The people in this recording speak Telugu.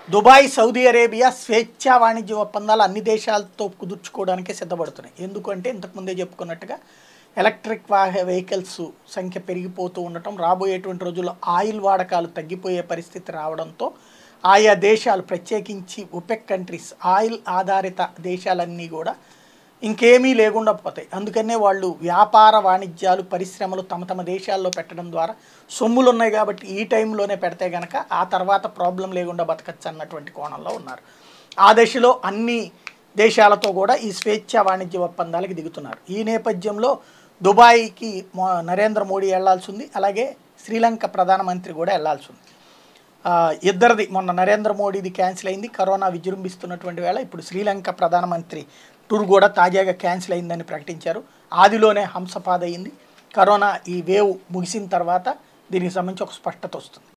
దుబాయ్ సౌదీ అరేబియా స్వేచ్ఛా వాణిజ్య ఒప్పందాలు అన్ని దేశాలతో కుదుర్చుకోవడానికే సిద్ధపడుతున్నాయి ఎందుకంటే ఇంతకుముందే చెప్పుకున్నట్టుగా ఎలక్ట్రిక్ వాహ వెహికల్స్ సంఖ్య పెరిగిపోతూ ఉండటం రాబోయేటువంటి రోజుల్లో ఆయిల్ వాడకాలు తగ్గిపోయే పరిస్థితి రావడంతో ఆయా దేశాలు ప్రత్యేకించి ఒపెక్ కంట్రీస్ ఆయిల్ ఆధారిత దేశాలన్నీ కూడా ఇంకేమీ లేకుండా పోతాయి అందుకనే వాళ్ళు వ్యాపార వాణిజ్యాలు పరిశ్రమలు తమ తమ దేశాల్లో పెట్టడం ద్వారా సొమ్ములు ఉన్నాయి కాబట్టి ఈ టైంలోనే పెడితే గనక ఆ తర్వాత ప్రాబ్లం లేకుండా బతకచ్చు అన్నటువంటి కోణంలో ఉన్నారు ఆ దశలో అన్ని దేశాలతో కూడా ఈ స్వేచ్ఛ వాణిజ్య ఒప్పందాలకు దిగుతున్నారు ఈ నేపథ్యంలో దుబాయ్కి మొ- నరేంద్ర మోడీ వెళ్లాల్సి ఉంది అలాగే శ్రీలంక ప్రధానమంత్రి కూడా వెళ్లాల్సి ఉంది ఆ, ఇద్దరిది మొన్న నరేంద్ర మోడీది క్యాన్సిల్ అయింది కరోనా విజృంభిస్తున్నటువంటి వేళ ఇప్పుడు శ్రీలంక ప్రధానమంత్రి టూర్ కూడా తాజాగా క్యాన్సిల్ అయిందని ప్రకటించారు ఆదిలోనే హంసపాద్ అయింది కరోనా ఈ వేవ్ ముగిసిన తర్వాత దీనికి సంబంధించి ఒక స్పష్టత వస్తుంది